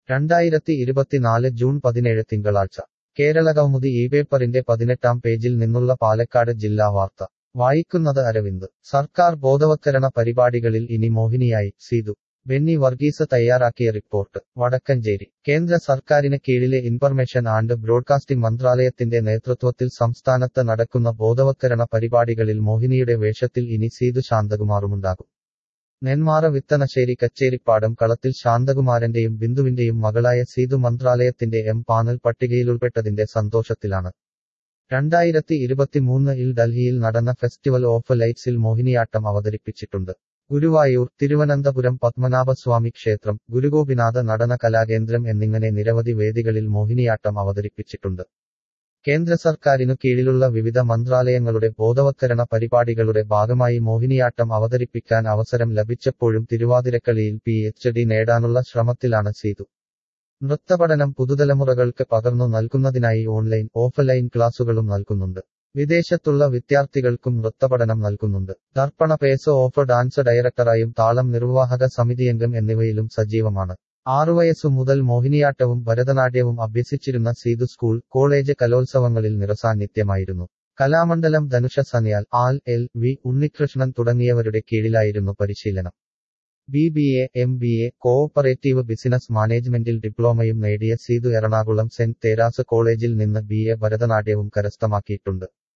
രണ്ടായിരത്തി ഇരുപത്തിനാല് ജൂൺ പതിനേഴ് തിങ്കളാഴ്ച കേരളകൗമുദി ഈ പേപ്പറിന്റെ പതിനെട്ടാം പേജിൽ നിന്നുള്ള പാലക്കാട് ജില്ലാ വാർത്ത വായിക്കുന്നത് അരവിന്ദ് സർക്കാർ ബോധവത്കരണ പരിപാടികളിൽ ഇനി മോഹിനിയായി സീതു ബെന്നി വർഗീസ് തയ്യാറാക്കിയ റിപ്പോർട്ട് വടക്കഞ്ചേരി കേന്ദ്ര സർക്കാരിന് കീഴിലെ ഇൻഫർമേഷൻ ആൻഡ് ബ്രോഡ്കാസ്റ്റിംഗ് മന്ത്രാലയത്തിന്റെ നേതൃത്വത്തിൽ സംസ്ഥാനത്ത് നടക്കുന്ന ബോധവത്കരണ പരിപാടികളിൽ മോഹിനിയുടെ വേഷത്തിൽ ഇനി സീതു ശാന്തകുമാറുമുണ്ടാകും നെന്മാറ വിത്തനശ്ശേരി കച്ചേരിപ്പാടം കളത്തിൽ ശാന്തകുമാരന്റെയും ബിന്ദുവിന്റെയും മകളായ സീതു മന്ത്രാലയത്തിന്റെ എം പാനൽ പട്ടികയിലുൾപ്പെട്ടതിന്റെ സന്തോഷത്തിലാണ് രണ്ടായിരത്തി ഇരുപത്തിമൂന്നിൽ ഡൽഹിയിൽ നടന്ന ഫെസ്റ്റിവൽ ഓഫ് ലൈറ്റ്സിൽ മോഹിനിയാട്ടം അവതരിപ്പിച്ചിട്ടുണ്ട് ഗുരുവായൂർ തിരുവനന്തപുരം പത്മനാഭസ്വാമി ക്ഷേത്രം ഗുരുഗോപിനാഥ നടന കലാകേന്ദ്രം എന്നിങ്ങനെ നിരവധി വേദികളിൽ മോഹിനിയാട്ടം അവതരിപ്പിച്ചിട്ടുണ്ട് കേന്ദ്ര സർക്കാരിനു കീഴിലുള്ള വിവിധ മന്ത്രാലയങ്ങളുടെ ബോധവത്കരണ പരിപാടികളുടെ ഭാഗമായി മോഹിനിയാട്ടം അവതരിപ്പിക്കാൻ അവസരം ലഭിച്ചപ്പോഴും തിരുവാതിരക്കളിയിൽ പി എച്ച് ഡി നേടാനുള്ള ശ്രമത്തിലാണ് സീതു നൃത്തപഠനം പുതുതലമുറകൾക്ക് പകർന്നു നൽകുന്നതിനായി ഓൺലൈൻ ഓഫ്ലൈൻ ക്ലാസുകളും നൽകുന്നുണ്ട് വിദേശത്തുള്ള വിദ്യാർത്ഥികൾക്കും നൃത്തപഠനം നൽകുന്നുണ്ട് ദർപ്പണ പേസ് ഓഫ് ഡാൻസ് ഡയറക്ടറായും താളം നിർവാഹക സമിതിയംഗം എന്നിവയിലും സജീവമാണ് ആറുവയസ്സു മുതൽ മോഹിനിയാട്ടവും ഭരതനാട്യവും അഭ്യസിച്ചിരുന്ന സീതു സ്കൂൾ കോളേജ് കലോത്സവങ്ങളിൽ നിറസാന്നിധ്യമായിരുന്നു കലാമണ്ഡലം ധനുഷ സന്യാൽ ആൽ എൽ വി ഉണ്ണികൃഷ്ണൻ തുടങ്ങിയവരുടെ കീഴിലായിരുന്നു പരിശീലനം B B A M B A cooperative business മാനേജ്മെന്റിൽ ഡിപ്ലോമയും നേടിയ സീതു എറണാകുളം സെന്റ് തേരാസ് കോളേജിൽ നിന്ന് ബി എ ഭരതനാട്യവും കരസ്ഥമാക്കിയിട്ടുണ്ട്